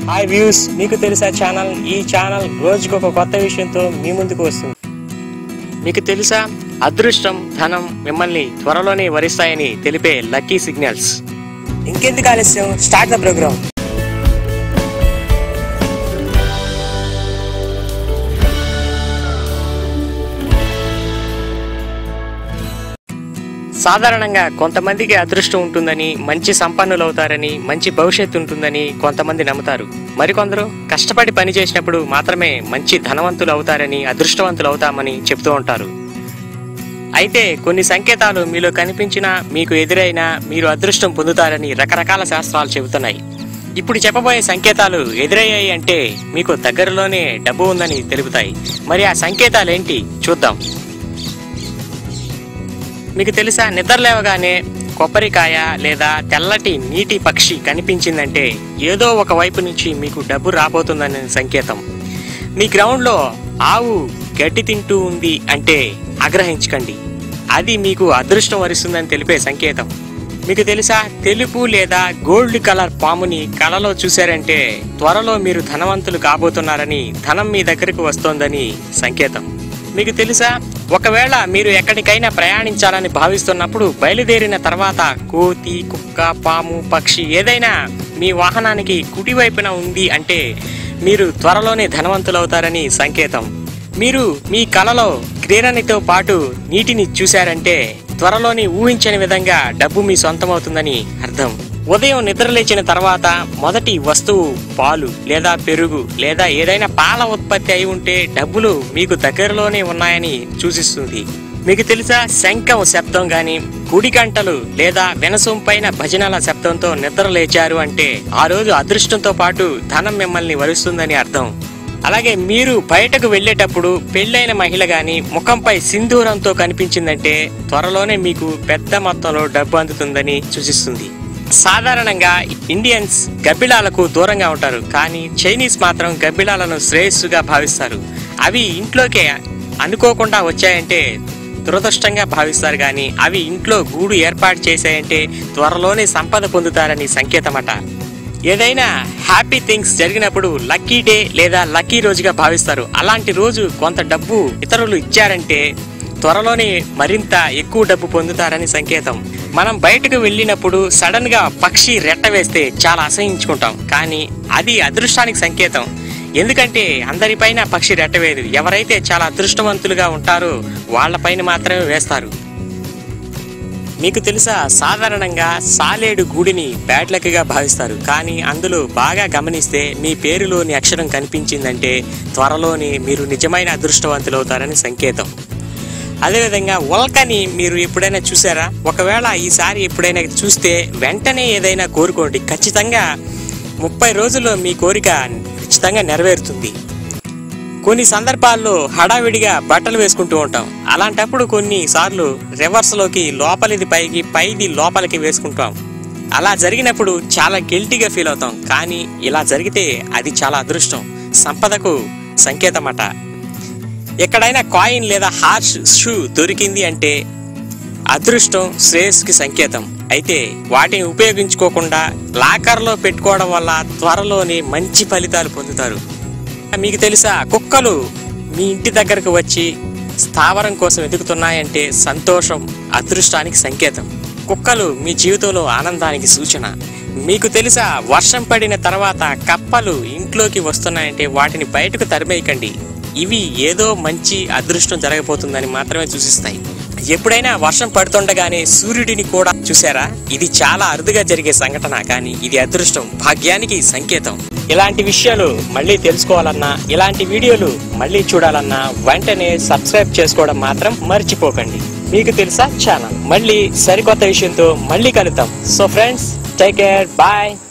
hi views మీకు తెలుసా channel ఈ ఛానల్ రోజుకు ఒక కొత్త విషయంతో మీ ముందుకు వస్తుంది మీకు తెలుసా అదృష్టం ధనం మిమ్మల్ని త్వరలోనే వరిస్తాయని తెలిపే లక్కీ సిగ్నల్స్ ఇంకెందుకు ఆలస్యం స్టార్ట్ ద ప్రోగ్రామ్ సాధారణంగా కొంతమందికి అదృష్టం ఉంటుందని మంచి సంపన్నులు అవుతారని మంచి భవిష్యత్తు ఉంటుందని కొంతమంది నమ్ముతారు మరికొందరు కష్టపడి పని చేసినప్పుడు మాత్రమే మంచి ధనవంతులు అవుతారని అదృష్టవంతులు అవుతామని చెప్తూ ఉంటారు అయితే కొన్ని సంకేతాలు మీలో కనిపించినా మీకు ఎదురైనా మీరు అదృష్టం పొందుతారని రకరకాల శాస్త్రాలు చెబుతున్నాయి ఇప్పుడు చెప్పబోయే సంకేతాలు ఎదురయ్యాయి అంటే మీకు దగ్గరలోనే డబ్బు ఉందని తెలుపుతాయి మరి ఆ సంకేతాలు ఏంటి చూద్దాం మీకు తెలుసా నిద్ర లేవగానే కొబ్బరికాయ లేదా తెల్లటి నీటి పక్షి కనిపించిందంటే ఏదో ఒక వైపు నుంచి మీకు డబ్బు రాబోతుందనే సంకేతం మీ గ్రౌండ్లో ఆవు గడ్డి తింటూ ఉంది అంటే ఆగ్రహించకండి అది మీకు అదృష్టం వరిస్తుందని తెలిపే సంకేతం మీకు తెలుసా తెలుపు లేదా గోల్డ్ కలర్ పాముని కలలో చూశారంటే త్వరలో మీరు ధనవంతులు కాబోతున్నారని ధనం మీ దగ్గరకు వస్తోందని సంకేతం మీకు తెలుసా ఒకవేళ మీరు ఎక్కడికైనా ప్రయాణించాలని భావిస్తున్నప్పుడు బయలుదేరిన తర్వాత కోతి కుక్క పాము పక్షి ఏదైనా మీ వాహనానికి కుడివైపున ఉంది అంటే మీరు త్వరలోనే ధనవంతులవుతారని సంకేతం మీరు మీ కలలో క్రీడనితో పాటు నీటిని చూశారంటే త్వరలోని ఊహించని విధంగా డబ్బు మీ సొంతమవుతుందని అర్థం ఉదయం నిద్రలేచిన తర్వాత మొదటి వస్తువు పాలు లేదా పెరుగు లేదా ఏదైనా పాల ఉత్పత్తి అయి ఉంటే డబ్బులు మీకు దగ్గరలోనే ఉన్నాయని సూచిస్తుంది మీకు తెలుసా శంఖం శబ్దం గాని కుడి గంటలు లేదా వినసం పైన భజనల శబ్దంతో నిద్ర లేచారు అంటే ఆ రోజు అదృష్టంతో పాటు ధనం మిమ్మల్ని వరుస్తుందని అర్థం అలాగే మీరు బయటకు వెళ్ళేటప్పుడు పెళ్ళైన మహిళ గాని ముఖంపై సింధూరంతో కనిపించిందంటే త్వరలోనే మీకు పెద్ద మొత్తంలో డబ్బు అందుతుందని సూచిస్తుంది సాధారణంగా ఇండియన్స్ గబ్బిలాలకు దూరంగా ఉంటారు కానీ చైనీస్ మాత్రం గబ్బిలాలను శ్రేయస్సుగా భావిస్తారు అవి ఇంట్లోకే అనుకోకుండా వచ్చాయంటే దురదృష్టంగా భావిస్తారు కానీ అవి ఇంట్లో గూడు ఏర్పాటు చేశాయంటే త్వరలోనే సంపద పొందుతారని సంకేతమట ఏదైనా హ్యాపీ థింగ్స్ జరిగినప్పుడు లక్కీ డే లేదా లక్కీ రోజుగా భావిస్తారు అలాంటి రోజు కొంత డబ్బు ఇతరులు ఇచ్చారంటే త్వరలోనే మరింత ఎక్కువ డబ్బు పొందుతారని సంకేతం మనం బయటకు వెళ్ళినప్పుడు సడన్ గా పక్షి రెట్ట వేస్తే చాలా అసహించుకుంటాం కానీ అది అదృష్టానికి సంకేతం ఎందుకంటే అందరిపైన పక్షి రెట్టవేయదు ఎవరైతే చాలా అదృష్టవంతులుగా ఉంటారో వాళ్ళపైన మాత్రమే వేస్తారు మీకు తెలుసా సాధారణంగా సాలేడు గూడిని బ్యాడ్ లక్ గా భావిస్తారు కానీ అందులో బాగా గమనిస్తే మీ పేరులోని అక్షరం కనిపించిందంటే త్వరలోనే మీరు నిజమైన అదృష్టవంతులు అవుతారని సంకేతం అదేవిధంగా ఉల్కని మీరు ఎప్పుడైనా చూసారా ఒకవేళ ఈసారి ఎప్పుడైనా చూస్తే వెంటనే ఏదైనా కోరుకోండి ఖచ్చితంగా ముప్పై రోజుల్లో మీ కోరిక ఖచ్చితంగా నెరవేరుతుంది కొన్ని సందర్భాల్లో హడావిడిగా బట్టలు వేసుకుంటూ ఉంటాం అలాంటప్పుడు కొన్ని సార్లు రివర్స్లోకి లోపలిది పైకి పైది లోపలికి వేసుకుంటాం అలా జరిగినప్పుడు చాలా గిల్టీగా ఫీల్ అవుతాం కానీ ఇలా జరిగితే అది చాలా అదృష్టం సంపదకు సంకేతమట ఎక్కడైనా కాయిన్ లేదా హార్ష్ షూ దొరికింది అంటే అదృష్టం శ్రేయస్కి సంకేతం అయితే వాటిని ఉపయోగించుకోకుండా లాకర్లో పెట్టుకోవడం వల్ల త్వరలోనే మంచి ఫలితాలు పొందుతారు మీకు తెలుసా కుక్కలు మీ ఇంటి దగ్గరకు వచ్చి స్థావరం కోసం వెతుకుతున్నాయంటే సంతోషం అదృష్టానికి సంకేతం కుక్కలు మీ జీవితంలో ఆనందానికి సూచన మీకు తెలుసా వర్షం పడిన తర్వాత కప్పలు ఇంట్లోకి వస్తున్నాయంటే వాటిని బయటకు తరిమేయకండి ఇవి ఏదో మంచి అదృష్టం జరగబోతుందని మాత్రమే సూచిస్తాయి ఎప్పుడైనా వర్షం పడుతుండగానే సూర్యుడిని కూడా చూసారా ఇది చాలా అరుదుగా జరిగే సంఘటన కానీ ఇది అదృష్టం భాగ్యానికి సంకేతం ఇలాంటి విషయాలు మళ్ళీ తెలుసుకోవాలన్నా ఇలాంటి వీడియోలు మళ్ళీ చూడాలన్నా వెంటనే సబ్స్క్రైబ్ చేసుకోవడం మాత్రం మర్చిపోకండి మీకు తెలుసా ఛానల్ మళ్ళీ సరికొత్త విషయంతో మళ్ళీ కలుద్దాం so friends take care bye